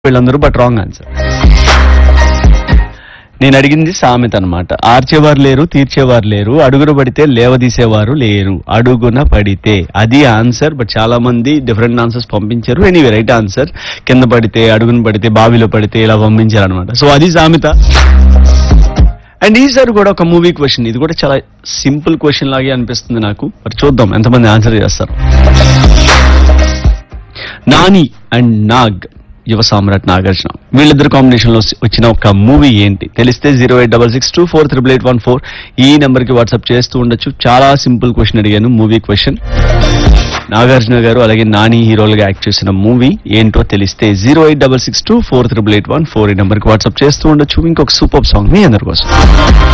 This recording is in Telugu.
వీళ్ళందరూ బట్ రాంగ్ ఆన్సర్ నేను అడిగింది సామెత అన్నమాట ఆర్చేవారు లేరు తీర్చేవారు లేరు అడుగున పడితే లేవదీసేవారు లేరు అడుగున పడితే అది ఆన్సర్ బట్ చాలా మంది డిఫరెంట్ ఆన్సర్స్ పంపించారు ఎనీవే రైట్ ఆన్సర్ కింద పడితే అడుగున పడితే బావిలో పడితే ఇలా పంపించారు అనమాట సో అది సామెత అండ్ ఈసారి కూడా ఒక మూవీ క్వశ్చన్ ఇది కూడా చాలా సింపుల్ క్వశ్చన్ లాగే అనిపిస్తుంది నాకు మరి చూద్దాం ఎంతమంది ఆన్సర్ చేస్తారు నాని అండ్ నాగ్ యువ సామ్రాట్ నాగార్జున వీళ్ళిద్దరు కాంబినేషన్ లో వచ్చిన ఒక మూవీ ఏంటి తెలిస్తే zero eight double six two four triple eight one four ఈ నెంబర్ కి వాట్సాప్ చేస్తూ ఉండొచ్చు చాలా సింపుల్ క్వశ్చన్ అడిగాను మూవీ క్వశ్చన్ నాగార్జున గారు అలాగే నాని హీరోలుగా యాక్ట్ చేసిన మూవీ ఏంటో తెలిస్తే zero eight double six two four triple eight one four ఈ నెంబర్ కి వాట్సాప్ చేస్తూ ఉండొచ్చు ఇంకొక సూపర్ సాంగ్ మీ అందరి కోసం